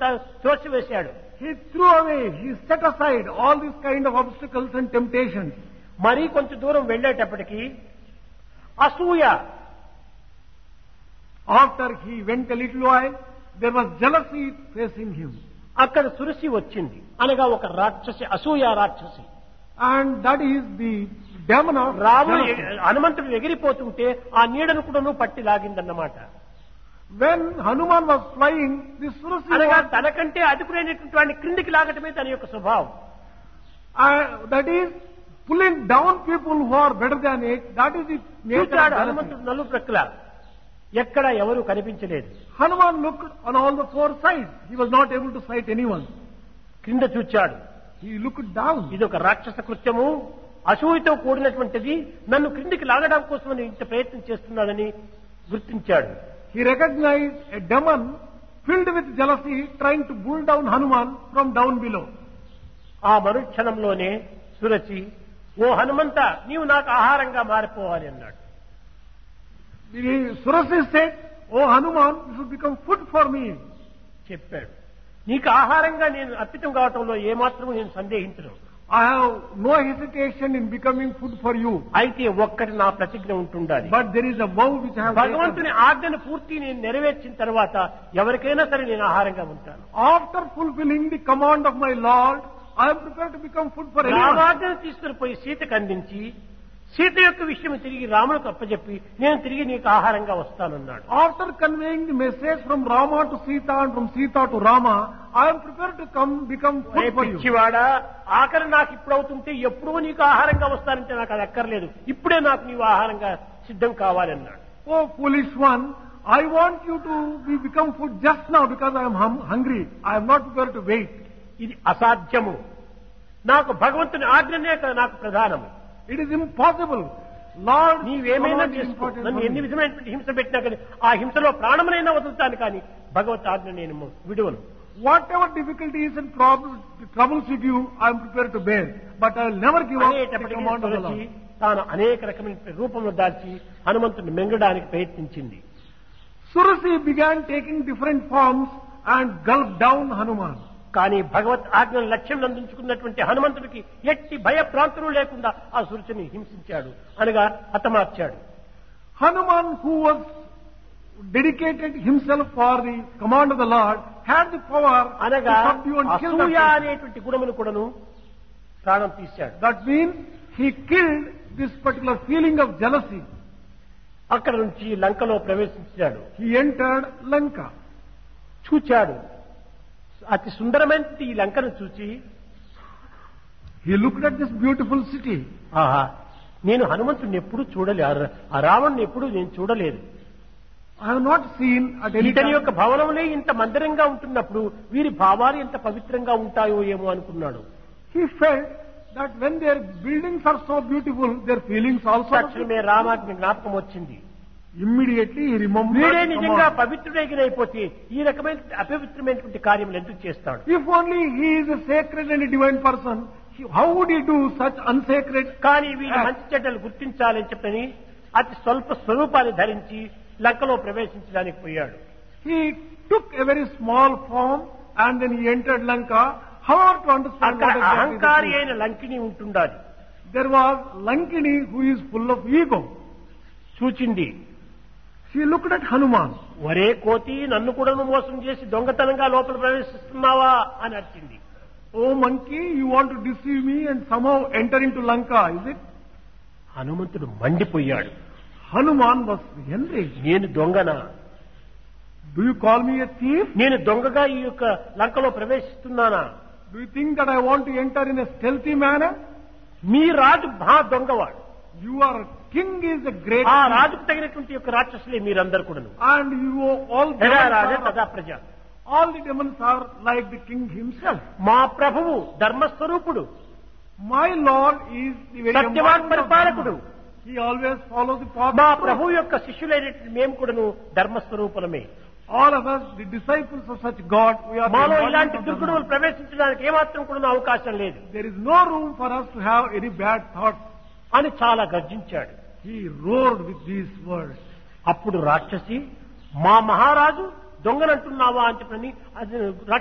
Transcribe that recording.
అంతా త్రోసివేశాడు He threw away, he set aside all these kind of obstacles and temptations. మరీ కొంచెం దూరం వెళ్ళేటప్పటికి అసూయ After he went a little while, there was jealousy facing him. అక్కడ సురసి వచ్చింది అనగా ఒక రాక్షసి అసూయ రాక్షసి And that is the demon of రాముడు jealousy. ఎ- హనుమంతుడు ఎగిరిపోతుంటే ఆ నీడను కూడాను పట్టి లాగిందన్నమాట When Hanuman was flying, the Surasi అనగా was, తనకంటే అదుపులేనటువంటి వాడిని క్రిందికి లాగటమే తన యొక్క స్వభావం uh, that is pulling down people who are better than it. That is the nature of చూచాడు jealousy. హనుమంతుడు నలు ప్రక్కల ఎక్కడ ఎవరు కనిపించలేదు Hanuman looked on all the four sides. He was not able to sight anyone. క్రింద చూచాడు He looked down. ఇది ఒక రాక్షస కృత్యము అసూయతో కూడినటువంటిది నన్ను క్రిందికి లాగడం కోసం ఇంత ప్రయత్నం చేస్తున్నాడని గుర్తించాడు He recognized a demon filled with jealousy trying to pull down Hanuman from down below. ఆ మరుక్షణంలోనే సురచి ఓ హనుమంత నీవు నాకు ఆహారంగా మారిపోవాలి అన్నాడు The Surasi said, Oh Hanuman, you should become food for me. చెప్పాడు నీకు ఆహారంగా నేను అర్పితం కావటంలో ఏమాత్రం నేను సందేహించను I have no hesitation in becoming food for you. అయితే ఒక్కటి నా ప్రతిజ్ఞ ఉంటుండాలి But there is a vow which I have భగవంతుని taken. ఆజ్ఞను పూర్తి నేను నెరవేర్చిన తర్వాత ఎవరికైనా సరే నేను ఆహారంగా ఉంటాను After fulfilling the command of my Lord, I am prepared to become food for anyone. రామాజ్ఞను తీసుకుని పోయి సీతకు అందించి సీత యొక్క విషయం తిరిగి రాములకు అప్పచెప్పి నేను తిరిగి నీకు ఆహారంగా వస్తానన్నాడు After conveying the message from Rama to Sita and from Sita to Rama, I am prepared to come become A food for you. పిచ్చివాడా ఆఖరి నాకు ఇప్పుడు అవుతుంటే ఎప్పుడూ నీకు ఆహారంగా వస్తానంటే నాకు అది అక్కర్లేదు ఇప్పుడే నాకు నీవు ఆహారంగా సిద్ధం కావాలన్నాడు Oh foolish one, I want you to be become food just now because I am hum- hungry. I am not prepared to wait. ఇది అసాధ్యము నాకు భగవంతుని ఆజ్ఞనే కదా నాకు ప్రధానము It is impossible. Lord, నీవేమైనా command is చేసుకో important నన్ను for ఎన్ని me. విధమైనటువంటి హింస పెట్టినా కానీ ఆ హింసలో ప్రాణమునైనా వదులుతాను కానీ భగవత్ ఆజ్ఞ నేను విడువను Whatever difficulties and problems, troubles with you, I am prepared to bear. But I will never give up the అనేటప్పటికీ command of the Tulasi Lord. తాను అనేక రకమైన రూపంలో దాల్చి హనుమంతుని మింగడానికి ప్రయత్నించింది Surasi began taking different forms and gulped down Hanuman. కానీ భగవత్ ఆజ్ఞను లక్ష్యం అందించుకున్నటువంటి హనుమంతుడికి ఎట్టి భయభ్రాంతులు లేకుండా ఆ సురుచిని హింసించాడు అనగా హతమార్చాడు Hanuman, who was dedicated himself for the command of the Lord, had the power అనగా to subdue and kill అసూయ that person. అనేటువంటి గుణమును కూడాను ప్రాణం తీశాడు That means he killed this particular feeling of jealousy. అక్కడ నుంచి లంకలో ప్రవేశించాడు He entered Lanka. చూచాడు అతి సుందరమైన ఈ లంకను చూచి He looked at this beautiful city. ఆహా నేను హనుమంతుడిని ఎప్పుడూ చూడలే ఆ రా- ఆ రావణ్ణి ఎప్పుడూ నేను చూడలేదు I have not seen at any ఇతని time. యొక్క భవనములే ఇంత మందిరంగా ఉంటున్నప్పుడు వీరి భావాలు ఎంత పవిత్రంగా ఉంటాయో ఏమో అనుకున్నాడు He felt that when their buildings are so beautiful, their feelings also. are తక్షణమే రామాజ్ఞ జ్ఞాపకం వచ్చింది Immediately he remembered. వీడే the నిజంగా command. పవిత్రుడైపోతే ఈ రకమైన అపవిత్రమైనటువంటి కార్యములు ఎందుకు చేస్తాడు If only he is a sacred and a divine person, he- how would he do such unsacred? కానీ వీరి Ah. మంచి చెడ్డలు గుర్తించాలని చెప్పని అతి స్వల్ప స్వరూపాన్ని ధరించి లంకలో ప్రవేశించడానికి పోయాడు He took a very small form and then he entered Lanka. However, to understand అక్కడ what exactly అహంకారి the truth. అయిన లంకిని ఉంటుండాలి there was Lankini who is full of ego. చూచింది She looked at Hanuman. ఒరే కోతి నన్ను కూడా నువ్వు మోసం చేసి దొంగతనంగా లోపల ప్రవేశిస్తున్నావా అని అరిచింది Oh monkey, you want to deceive me and somehow enter into Lanka, is it? హనుమంతుడు మండిపోయాడు Hanuman was enraged. నేను దొంగనా Do you call me a thief? నేను దొంగగా ఈ యొక్క లంకలో ప్రవేశిస్తున్నానా Do you think that I want to enter in a stealthy manner? మీ రాజు మహా దొంగవాడు Your king is a great ఆ king. రాజుకు తగినటువంటి యొక్క రాక్షసులే మీరందరూ కూడాను And you all తదా demons రాజ are, తదా ప్రజ all the demons are like the king himself. మా ప్రభువు ధర్మస్వరూపుడు My Lord is the very Satyavan embodiment of పరిపాలకుడు Dharma. He always follows the path మా of truth. ప్రభు యొక్క శిష్యులైనటువంటి మేము కూడాను ధర్మస్వరూపులమే All of us, the disciples of such God, we are the మాలో embodiment ఇలాంటి of దుర్గుణములు Dharma. ప్రవేశించడానికి ఏమాత్రం కూడా అవకాశం లేదు There is no room for us to have any bad thoughts. అని చాలా గర్జించాడు He roared with these words. అప్పుడు రాక్షసి మా మహారాజు దొంగనంటున్నావా అని చెప్పని అది